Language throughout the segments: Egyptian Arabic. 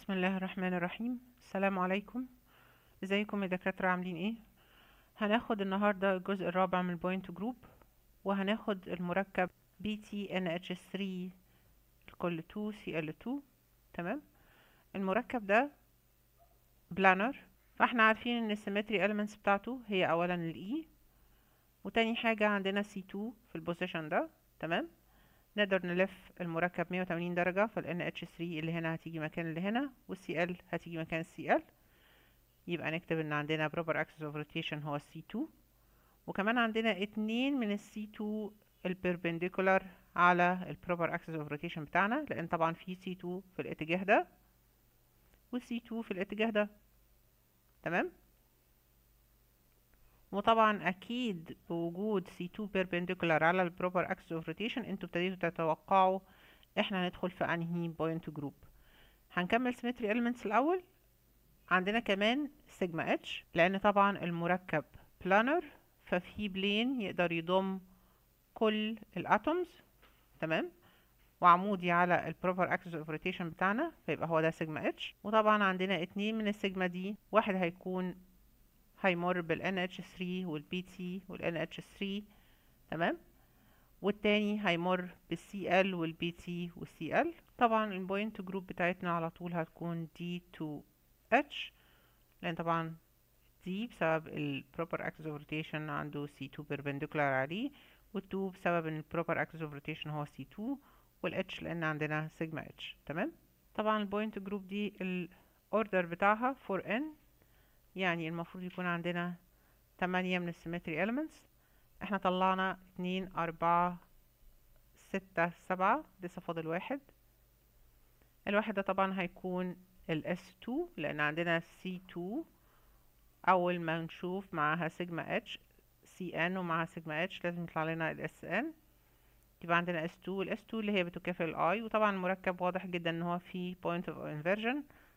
بسم الله الرحمن الرحيم السلام عليكم ازيكم يا دكاترة عاملين ايه هناخد النهاردة الجزء الرابع من البوينت جروب وهناخد المركب BTNH3 الكل 2 CL2 تمام المركب ده بلانر فاحنا عارفين ان السيمتري elements بتاعته هي اولا الاي وتاني حاجة عندنا C2 في البوزيشن ده تمام نقدر نلف المركب 180 درجة فال NH3 اللي هنا هتيجي مكان اللي هنا وال Cl هتيجي مكان Cl يبقى نكتب ان عندنا proper axis of rotation هو C2 وكمان عندنا اتنين من ال C2 البربنديكولار على ال proper axis of rotation بتاعنا لان طبعا في C2 في الاتجاه ده و C2 في الاتجاه ده تمام وطبعا اكيد بوجود C2 perpendicular على ال proper axis of rotation انتوا ابتديتوا تتوقعوا احنا هندخل في انهي point group هنكمل symmetry elements الاول عندنا كمان سيجما اتش لان طبعا المركب بلانر ففي بلين يقدر يضم كل الاتومز تمام وعمودي على البروبر اكسس اوف روتيشن بتاعنا فيبقى هو ده سيجما اتش وطبعا عندنا اتنين من السيجما دي واحد هيكون هيمر بال NH3 وال BT وال NH3 تمام والتاني هيمر بال CL وال BT وال CL طبعا البوينت جروب بتاعتنا على طول هتكون D2H لان طبعا دي بسبب ال proper axis of rotation عنده C2 perpendicular عليه وال 2 بسبب ان ال proper axis of rotation هو C2 وال H لان عندنا سيجما H تمام طبعا البوينت جروب دي الاوردر بتاعها 4N يعني المفروض يكون عندنا تمانية من السيمتري elements احنا طلعنا اتنين اربعة ستة سبعة لسه فاضل واحد الواحد ده طبعا هيكون ال S2 لان عندنا C2 اول ما نشوف معاها سيجما H CN ومعاها سيجما H لازم يطلع لنا ال SN يبقى عندنا S2 وال S2 اللي هي بتكافئ ال I وطبعا المركب واضح جدا ان هو فيه point of inversion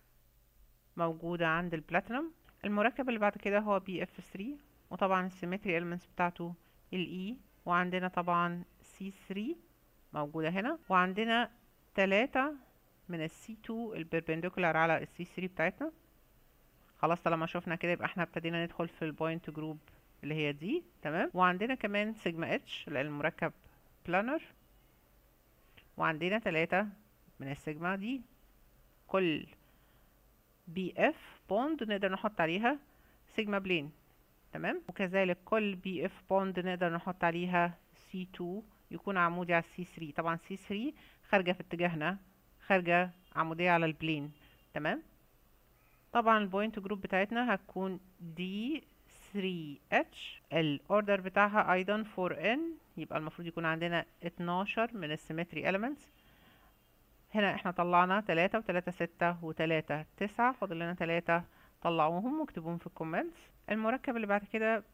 موجودة عند البلاتينum المركب اللي بعد كده هو BF3 وطبعا السيمتري elements بتاعته ال E وعندنا طبعا C3 موجودة هنا وعندنا تلاتة من ال C2 البربنديكولار على ال C3 بتاعتنا خلاص طالما شفنا كده يبقى احنا ابتدينا ندخل في البوينت جروب اللي هي دي تمام وعندنا كمان سيجما اتش لان المركب بلانر وعندنا تلاتة من السيجما دي كل بي اف بوند نقدر نحط عليها سيجما بلين تمام وكذلك كل بي اف بوند نقدر نحط عليها سي 2 يكون عمودي على السي 3 طبعا سي 3 خارجة في اتجاهنا خارجة عمودية على البلين تمام طبعا البوينت جروب بتاعتنا هتكون دي 3H الاوردر بتاعها ايضا 4N يبقى المفروض يكون عندنا 12 من السيمتري elements هنا احنا طلعنا تلاتة وتلاتة ستة وتلاتة تسعة فاضل لنا تلاتة طلعوهم واكتبوهم في الكومنتس المركب اللي بعد كده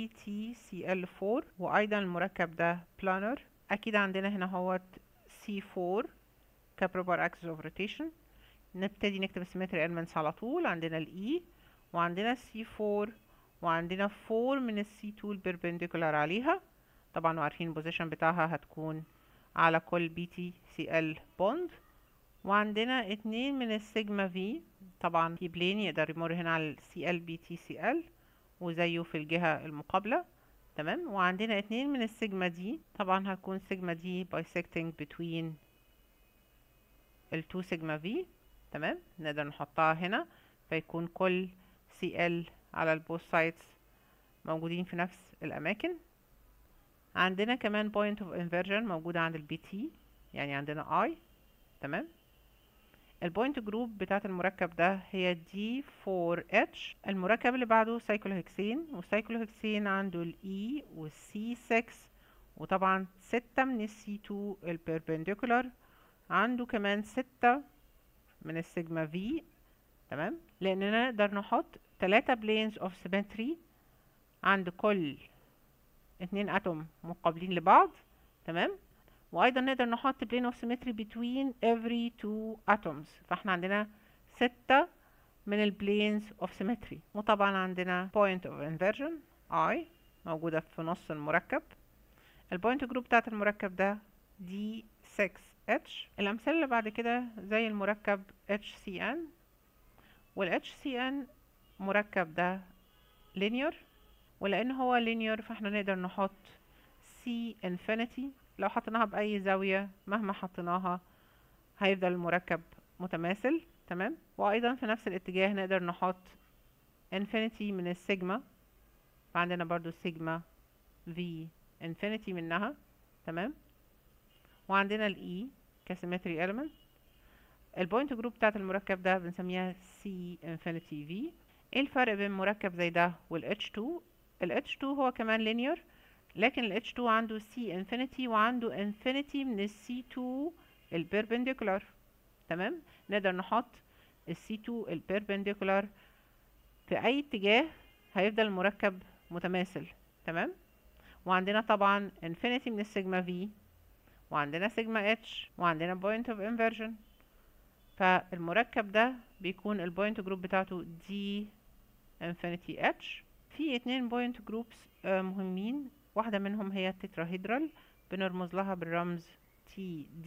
BTCL4 وايضا المركب ده بلانر اكيد عندنا هنا هو C4 كبروبر axis of rotation نبتدي نكتب السيمتري elements على طول عندنا ال E وعندنا C4 وعندنا 4 من ال C2 البربنديكولار عليها طبعا وعارفين البوزيشن بتاعها هتكون على كل BTCL بوند وعندنا اتنين من السيجما في طبعا في بلين يقدر يمر هنا على CL BTCL وزيه في الجهة المقابلة تمام وعندنا اتنين من السيجما دي طبعا هتكون سيجما دي bisecting between ال 2 سيجما في تمام نقدر نحطها هنا فيكون كل CL على البوث سايدز موجودين في نفس الأماكن عندنا كمان point of inversion موجودة عند البي تي يعني عندنا I تمام البوينت جروب بتاعت المركب ده هي دي 4H المركب اللي بعده سايكلوهكسين والسايكلوهكسين عنده ال E وال C6 وطبعا ستة من ال C2 البربنديكولار عنده كمان ستة من السيجما V تمام لأننا نقدر نحط تلاتة planes of symmetry عند كل اتنين اتوم مقابلين لبعض تمام وايضا نقدر نحط plane of symmetry between every two atoms فاحنا عندنا ستة من ال planes of symmetry وطبعا عندنا point of inversion I موجودة في نص المركب البوينت جروب بتاعت المركب ده D6H الأمثلة اللي بعد كده زي المركب HCN وال HCN مركب ده linear ولان هو linear فاحنا نقدر نحط C infinity لو حطيناها بأي زاوية مهما حطيناها هيفضل المركب متماثل تمام وأيضا في نفس الاتجاه نقدر نحط infinity من السيجما فعندنا برضو سيجما V infinity منها تمام وعندنا ال E كسيمتري element البوينت جروب بتاعت المركب ده بنسميها C infinity V ايه الفرق بين مركب زي ده وال H2 ال H2 هو كمان linear لكن ال H2 عنده C infinity وعنده infinity من ال C2 البيربنديكولار تمام نقدر نحط ال C2 البيربنديكولار في اي اتجاه هيفضل المركب متماثل تمام وعندنا طبعا infinity من السيجما V وعندنا سيجما H وعندنا point of inversion فالمركب ده بيكون البوينت جروب بتاعته D infinity H في اتنين بوينت جروبس مهمين واحدة منهم هي التتراهيدرال بنرمز لها بالرمز TD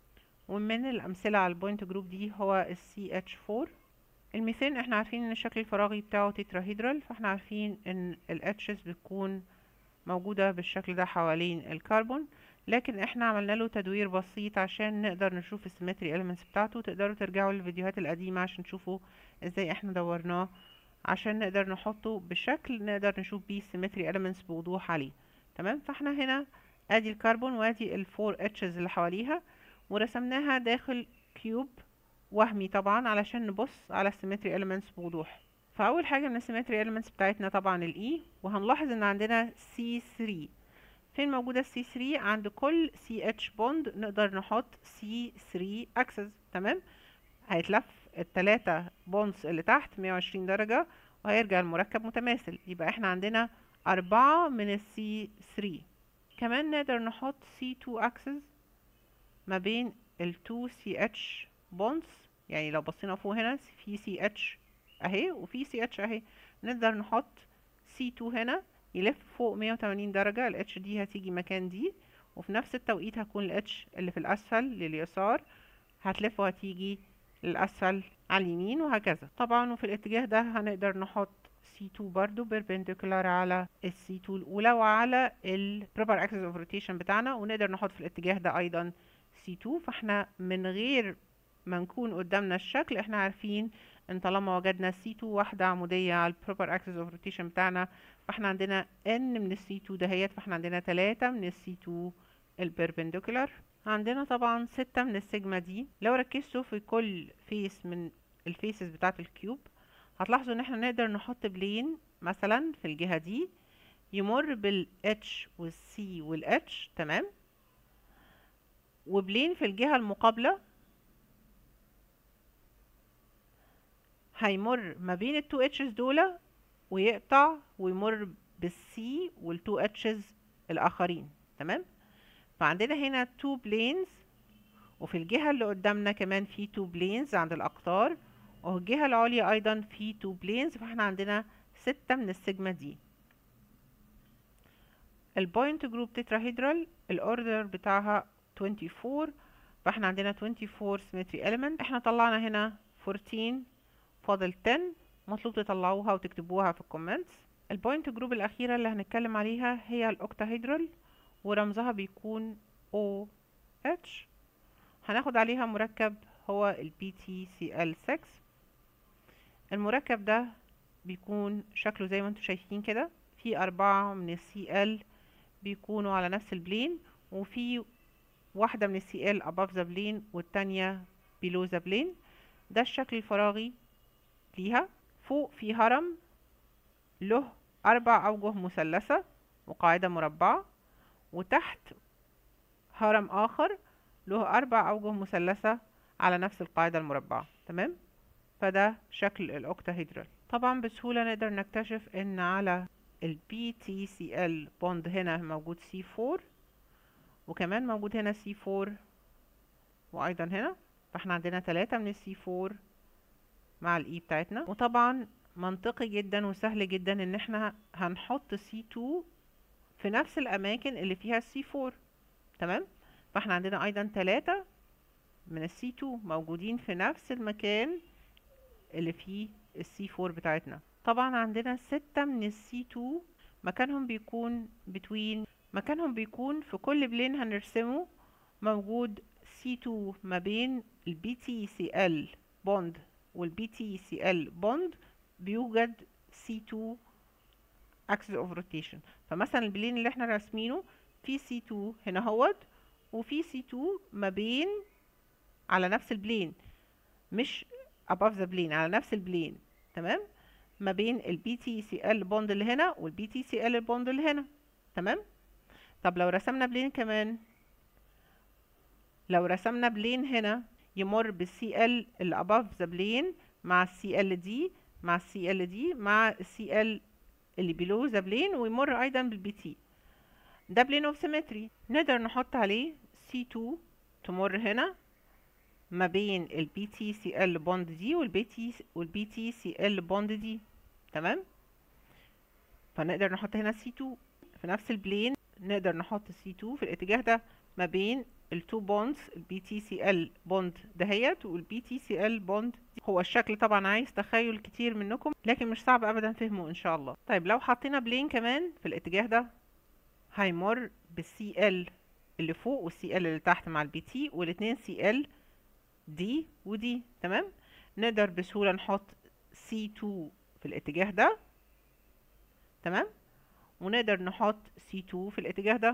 ومن الأمثلة على البوينت جروب دي هو ال CH4 الميثان احنا عارفين ان الشكل الفراغي بتاعه تتراهيدرال فاحنا عارفين ان ال H's بتكون موجودة بالشكل ده حوالين الكربون لكن احنا عملنا له تدوير بسيط عشان نقدر نشوف السيمتري elements بتاعته تقدروا ترجعوا للفيديوهات القديمة عشان تشوفوا ازاي احنا دورناه عشان نقدر نحطه بشكل نقدر نشوف بيه السيمتري elements بوضوح عليه تمام فاحنا هنا ادي الكربون وادي الفور اتشز اللي حواليها ورسمناها داخل كيوب وهمي طبعا علشان نبص على السيمتري elements بوضوح فاول حاجه من السيمتري elements بتاعتنا طبعا الاي وهنلاحظ ان عندنا C3 فين موجوده C3 عند كل CH بوند نقدر نحط C3 اكسس تمام هيتلف التلاتة بونز اللي تحت 120 درجة وهيرجع المركب متماثل يبقى احنا عندنا أربعة من ال C3 كمان نقدر نحط C2 axis ما بين ال 2 CH bonds يعني لو بصينا فوق هنا في CH اهي وفي CH اهي نقدر نحط C2 هنا يلف فوق 180 درجة ال H دي هتيجي مكان دي وفي نفس التوقيت هتكون ال H اللي في الأسفل لليسار هتلف وهتيجي للأسفل على اليمين وهكذا طبعا وفي الاتجاه ده هنقدر نحط C2 برضو perpendicular على ال C2 الأولى وعلى ال proper axis of rotation بتاعنا ونقدر نحط في الاتجاه ده أيضا C2 فاحنا من غير ما نكون قدامنا الشكل احنا عارفين ان طالما وجدنا C2 واحدة عمودية على ال proper axis of rotation بتاعنا فاحنا عندنا N من ال C2 دهيت فاحنا عندنا تلاتة من ال C2 البربنديكولار عندنا طبعا ستة من السيجما دي لو ركزتوا في كل فيس من الفيسز بتاعة الكيوب هتلاحظوا ان احنا نقدر نحط بلين مثلا في الجهة دي يمر بال H وال C وال H تمام وبلين في الجهة المقابلة هيمر ما بين ال 2 H's دول ويقطع ويمر بالسي وال 2 H's الآخرين تمام فعندنا هنا 2 بلينز وفي الجهة اللي قدامنا كمان في 2 بلينز عند الأقطار والجهة العليا أيضا في 2 بلينز فاحنا عندنا ستة من السيجما دي البوينت جروب تتراهيدرال الأوردر بتاعها 24 فاحنا عندنا 24 symmetry element احنا طلعنا هنا 14 فاضل 10 مطلوب تطلعوها وتكتبوها في الكومنتس البوينت جروب الأخيرة اللي هنتكلم عليها هي الأوكتاهيدرال ورمزها بيكون OH هناخد عليها مركب هو ال BTCl6 المركب ده بيكون شكله زي ما انتم شايفين كده في أربعة من ال Cl بيكونوا على نفس البلين وفي واحدة من ال Cl above the plane والتانية below the plane ده الشكل الفراغي ليها فوق في هرم له أربع أوجه مثلثة وقاعدة مربعة وتحت هرم آخر له أربع أوجه مثلثة على نفس القاعدة المربعة تمام فده شكل الأوكتاهيدرال طبعا بسهولة نقدر نكتشف إن على ال BTCl بوند هنا موجود C4 وكمان موجود هنا C4 وأيضا هنا فاحنا عندنا تلاتة من ال C4 مع ال E بتاعتنا وطبعا منطقي جدا وسهل جدا ان احنا هنحط C2 في نفس الاماكن اللي فيها C4 تمام فاحنا عندنا ايضا تلاتة من ال C2 موجودين في نفس المكان اللي فيه السي 4 بتاعتنا طبعا عندنا ستة من السي 2 مكانهم بيكون between مكانهم بيكون في كل بلين هنرسمه موجود C2 ما بين ال BTCL بوند وال BTCL بوند بيوجد C2 axis of rotation فمثلا البلين اللي احنا راسمينه في C2 هنا هوت وفي C2 ما بين على نفس البلين مش above the plane على نفس البلين تمام ما بين ال BTCL بوند اللي هنا وال BTCL بوند اللي هنا تمام طب لو رسمنا بلين كمان لو رسمنا بلين هنا يمر بالسي ال اللي above the plane مع السي ال دي مع السي ال دي مع السي ال اللي below the plane ويمر ايضا بالبي تي ده بلين اوف سيمتري نقدر نحط عليه C2 تمر هنا ما بين البي تي سي ال بوند دي والبي تي والبي تي سي ال بوند دي تمام فنقدر نحط هنا C2 في نفس البلين نقدر نحط C2 في الاتجاه ده ما بين التو بوندز البي تي سي ال بوند دهيت والبي تي سي ال بوند هو الشكل طبعا عايز تخيل كتير منكم لكن مش صعب ابدا فهمه ان شاء الله طيب لو حطينا بلين كمان في الاتجاه ده هيمر بالسي ال اللي فوق والسي ال اللي تحت مع البي تي والاتنين سي ال دي ودي تمام نقدر بسهولة نحط C2 في الاتجاه ده تمام ونقدر نحط C2 في الاتجاه ده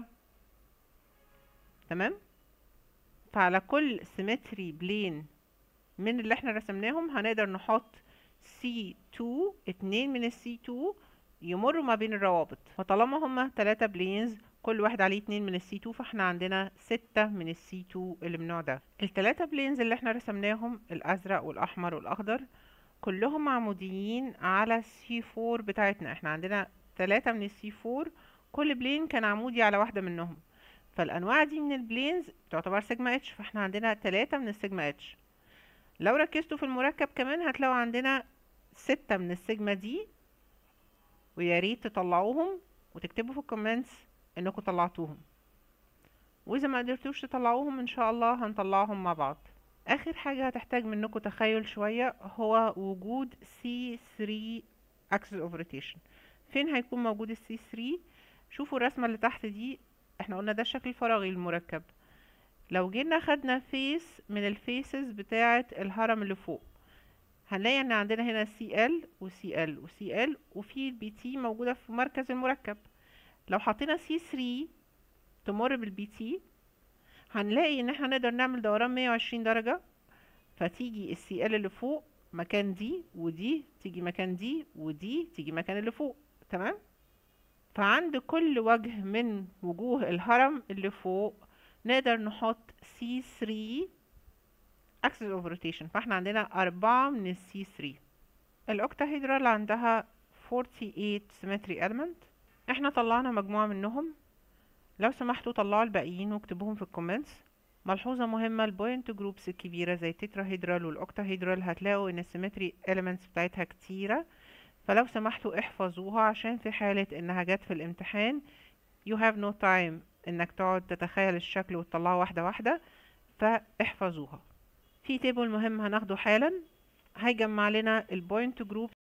تمام فعلى كل سيمتري بلين من اللي احنا رسمناهم هنقدر نحط C2 اتنين من السي 2 يمروا ما بين الروابط فطالما هما تلاتة بلينز كل واحد عليه اتنين من السي 2 فاحنا عندنا ستة من السي 2 اللي من النوع ده التلاتة بلينز اللي احنا رسمناهم الازرق والاحمر والاخضر كلهم عموديين على السي 4 بتاعتنا احنا عندنا تلاتة من السي 4 كل بلين كان عمودي على واحدة منهم فالانواع دي من البلينز تعتبر سيجما اتش فاحنا عندنا تلاتة من السيجما اتش لو ركزتوا في المركب كمان هتلاقوا عندنا ستة من السيجما دي ويا ريت تطلعوهم وتكتبوا في الكومنتس انكم طلعتوهم واذا ما قدرتوش تطلعوهم ان شاء الله هنطلعهم مع بعض اخر حاجة هتحتاج منكم تخيل شوية هو وجود C3 axis of rotation فين هيكون موجود ال C3 شوفوا الرسمة اللي تحت دي احنا قلنا ده الشكل الفراغي للمركب لو جينا خدنا فيس من الفيسز بتاعة الهرم اللي فوق هنلاقي ان عندنا هنا CL و CL و CL وفي البي تي موجودة في مركز المركب لو حطينا C3 تمر بالبي تي هنلاقي ان احنا نقدر نعمل دوران 120 درجة فتيجي السي ال اللي فوق مكان دي ودي تيجي مكان دي ودي تيجي مكان اللي فوق تمام فعند كل وجه من وجوه الهرم اللي فوق نقدر نحط C3 axis of rotation فاحنا عندنا أربعة من ال C3 الأوكتاهيدرال عندها 48 symmetry element احنا طلعنا مجموعة منهم لو سمحتوا طلعوا الباقيين واكتبوهم في الكومنتس ملحوظة مهمة البوينت جروبس الكبيرة زي التتراهيدرال والاوكتاهيدرال هتلاقوا ان السيمتري elements بتاعتها كتيرة فلو سمحتوا احفظوها عشان في حالة انها جت في الامتحان you have no time انك تقعد تتخيل الشكل وتطلعه واحدة واحدة فاحفظوها في تيبل مهم هناخده حالا هيجمع لنا البوينت جروب